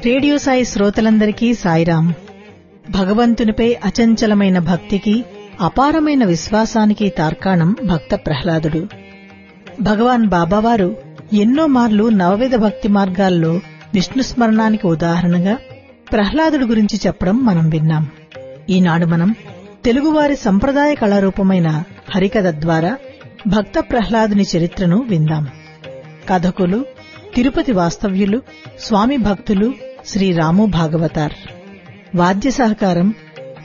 radio Sai శ్రోతలందరికీ సాయిరాం భగవంతునిపై అచంచలమైన భక్తికి అపారమైన విశ్వాసానికి తార్కాణం భక్త ప్రహ్లాదుడు భగవాన్ బాబావారు ఎన్నో మార్లు నవవిధ భక్తి మార్గాల్లో విష్ణు స్మరణానికి ఉదాహరణగా ప్రహ్లాదుడు గురించి చెప్పడం మనం విన్నాం ఈనాడు మనం తెలుగువారి సంప్రదాయ కళారూపమైన హరికథ ద్వారా భక్త ప్రహ్లాదుని చరిత్రను విందాం కథకులు తిరుపతి వాస్తవ్యులు స్వామి భక్తులు శ్రీ రాము భాగవతార్ వాద్య సహకారం